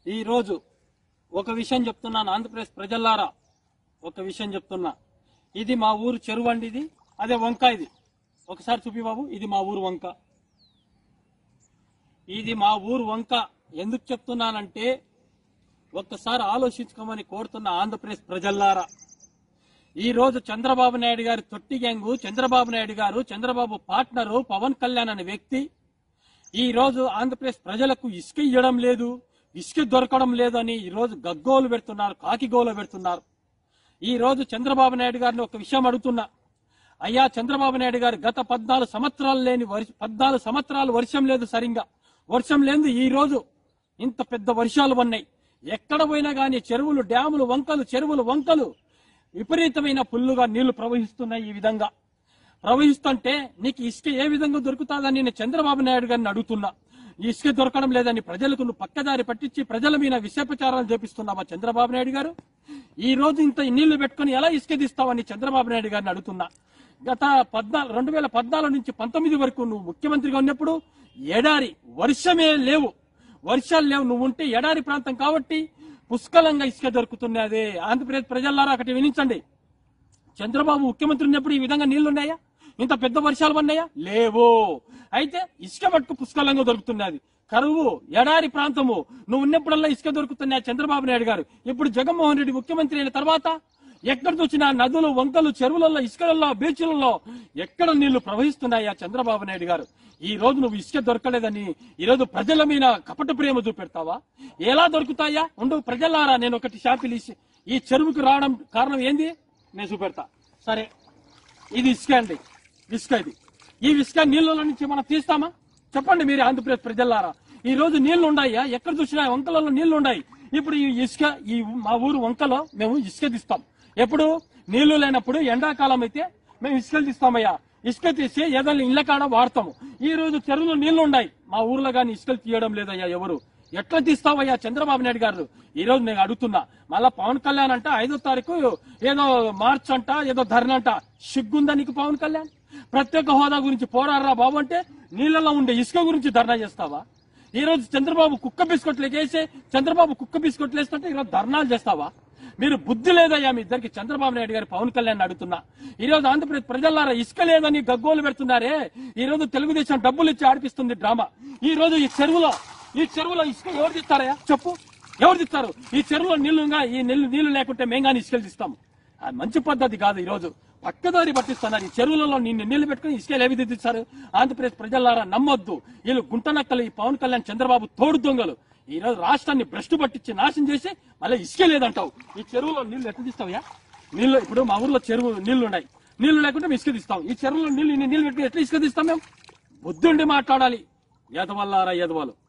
ఈ రోజు ఒక విషయం చెప్తున్నాను ఆంధ్రప్రదేశ్ ప్రజల్లారా ఒక విషయం చెప్తున్నా ఇది మా ఊరు చెరువు అండి ఇది అదే వంక ఇది ఒకసారి చూపి బాబు ఇది మా ఊరు వంక ఇది మా ఊరు వంక ఎందుకు చెప్తున్నానంటే ఒక్కసారి ఆలోచించుకోమని కోరుతున్న ఆంధ్రప్రదేశ్ ప్రజల్లారా ఈ రోజు చంద్రబాబు నాయుడు గారి తొట్టి గ్యాంగు చంద్రబాబు నాయుడు గారు చంద్రబాబు పార్ట్నరు పవన్ కళ్యాణ్ అనే వ్యక్తి ఈ రోజు ఆంధ్రప్రదేశ్ ప్రజలకు ఇసుక ఇవ్వడం లేదు ఇసుక దొరకడం లేదు అని ఈ రోజు గగ్గోలు పెడుతున్నారు కాకిగోలు పెడుతున్నారు ఈ రోజు చంద్రబాబు నాయుడు గారిని ఒక విషయం అడుగుతున్నా అయ్యా చంద్రబాబు నాయుడు గారు గత పద్నాలుగు సంవత్సరాలు లేని వర్ష పద్నాలుగు సంవత్సరాలు వర్షం లేదు సరిగ్గా వర్షం లేదు ఈ రోజు ఇంత పెద్ద వర్షాలు ఉన్నాయి ఎక్కడ పోయినా గానీ చెరువులు డ్యాములు వంకలు చెరువులు వంకలు విపరీతమైన పుల్లుగా నీళ్లు ప్రవహిస్తున్నాయి ఈ విధంగా ప్రవహిస్తుంటే నీకు ఇసుక ఏ విధంగా దొరుకుతుందని నేను చంద్రబాబు నాయుడు గారిని అడుగుతున్నా ఈ ఇసుక దొరకడం లేదని ప్రజలకు నువ్వు పక్కదారి పట్టించి ప్రజల మీద విషప్రచారాలు చేపిస్తున్నావా చంద్రబాబు నాయుడు గారు ఈ రోజు ఇంత నీళ్లు పెట్టుకుని ఎలా ఇసుక తీస్తావని చంద్రబాబు నాయుడు గారిని అడుగుతున్నా గత పద్నాలుగు రెండు వేల పద్నాలుగు నుంచి పంతొమ్మిది వరకు నువ్వు ముఖ్యమంత్రిగా ఉన్నప్పుడు ఎడారి వర్షమే లేవు వర్షాలు లేవు నువ్వు ఉంటే ఎడారి ప్రాంతం కాబట్టి పుష్కలంగా ఇసుక దొరుకుతున్నది ఆంధ్రప్రదేశ్ ప్రజలారా ఒకటి వినించండి చంద్రబాబు ముఖ్యమంత్రి ఉన్నప్పుడు ఈ విధంగా నీళ్లు ఉన్నాయా ఇంత పెద్ద వర్షాలు పడినాయా లేవు అయితే ఇసుక మట్టుకు పుష్కలంగా దొరుకుతున్నది కరువు ఎడారి ప్రాంతము నువ్వు ఉన్నప్పుడల్లా ఇసుక దొరుకుతున్నాయి చంద్రబాబు నాయుడు గారు ఇప్పుడు జగన్మోహన్ రెడ్డి ముఖ్యమంత్రి అయిన తర్వాత ఎక్కడ చూసినా నదులు వంకలు చెరువులలో ఇసుకలలో బీచ్లలో ఎక్కడ నీళ్లు ప్రవహిస్తున్నాయా చంద్రబాబు నాయుడు గారు ఈ రోజు నువ్వు ఇసుక దొరకలేదని ఈ రోజు ప్రజల మీద కపట ప్రేమ చూపెడతావా ఎలా దొరుకుతాయా ఉండు ప్రజలారా నేను ఒకటి షాపిల్ ఇసి- ఈ చెరువుకు రావడం కారణం ఏంది నేను చూపెడతా సరే ఇది ఇసుక అండి ఇసుక ఇది ఈ ఇసుక నీళ్ళలో నుంచి మనం తీస్తామా చెప్పండి మీరు ఆంధ్రప్రదేశ్ ప్రజలారా ఈ రోజు నీళ్లు ఉన్నాయా ఎక్కడ చూసినా వంకలలో నీళ్లు ఉన్నాయి ఇప్పుడు ఈ ఇసుక ఈ మా ఊరు వంకలో మేము ఇసుక తీస్తాం ఎప్పుడు నీళ్లు లేనప్పుడు ఎండాకాలం అయితే మేము ఇసుకలు తీస్తామయ్యా ఇసుక తీసి ఏదైనా ఇళ్ల కాడ వాడతాము ఈ రోజు చెరువులో నీళ్లు ఉన్నాయి మా ఊర్లో గాని ఇసుకలు తీయడం లేదయ్యా ఎవరు ఎట్లా తీస్తావయ్యా చంద్రబాబు నాయుడు గారు ఈ రోజు నేను అడుగుతున్నా మళ్ళా పవన్ కళ్యాణ్ అంట ఐదో తారీఖు ఏదో మార్చ్ అంట ఏదో ధర్నా అంట సిగ్గుందా నీకు పవన్ కళ్యాణ్ ప్రత్యేక హోదా గురించి పోరాడరా బాబు అంటే నీళ్ళలో ఉండే ఇసుక గురించి ధర్నా చేస్తావా ఈ రోజు చంద్రబాబు కుక్క బిస్కెట్లు వేసి చంద్రబాబు కుక్క బిస్కెట్లు వేస్తుంటే ఈరోజు ధర్నాలు చేస్తావా మీరు బుద్ధి లేదయ్యా మీ ఇద్దరికి చంద్రబాబు నాయుడు గారు పవన్ కళ్యాణ్ అడుగుతున్నా ఈ రోజు ఆంధ్రప్రదేశ్ ప్రజలారా ఇసుక లేదని గగ్గోలు పెడుతున్నారే ఈ రోజు తెలుగుదేశం డబ్బులు ఇచ్చి ఆడిపిస్తుంది డ్రామా ఈ రోజు ఈ చెరువులో ఈ చెరువులో ఇసుక ఎవరు తీస్తారయ్యా చెప్పు ఎవరు తీస్తారు ఈ చెరువులో నీళ్లుగా ఈ నీళ్లు నీళ్లు లేకుంటే మేము కానీ ఇసుకలు తీస్తాము అది మంచి పద్ధతి కాదు ఈ రోజు పక్కదారి పట్టిస్తున్నారు ఈ చెరువులలో నిన్ను నీళ్లు పెట్టుకుని ఇసుకలు ఏవి తీస్తారు ఆంధ్రప్రదేశ్ ప్రజలారా నమ్మొద్దు వీళ్ళు గుంటనక్కలు ఈ పవన్ కళ్యాణ్ చంద్రబాబు తోడు దొంగలు ఈ రోజు రాష్ట్రాన్ని భ్రష్టు పట్టించి నాశనం చేసి మళ్ళీ ఇసుక లేదంటావు ఈ చెరువులో నీళ్లు ఎట్లా తీస్తావయ్యా నీళ్లు ఇప్పుడు మా ఊర్లో చెరువు నీళ్లు ఉన్నాయి నీళ్లు లేకుంటే మేము ఇసుక తీస్తాం ఈ చెరువులో నీళ్లు ఇన్ని నీళ్లు పెట్టి ఎట్లా ఇసుక తీస్తాం మేము బుద్ధుండి మాట్లాడాలి ఎదవల్లారా ఎదవాలు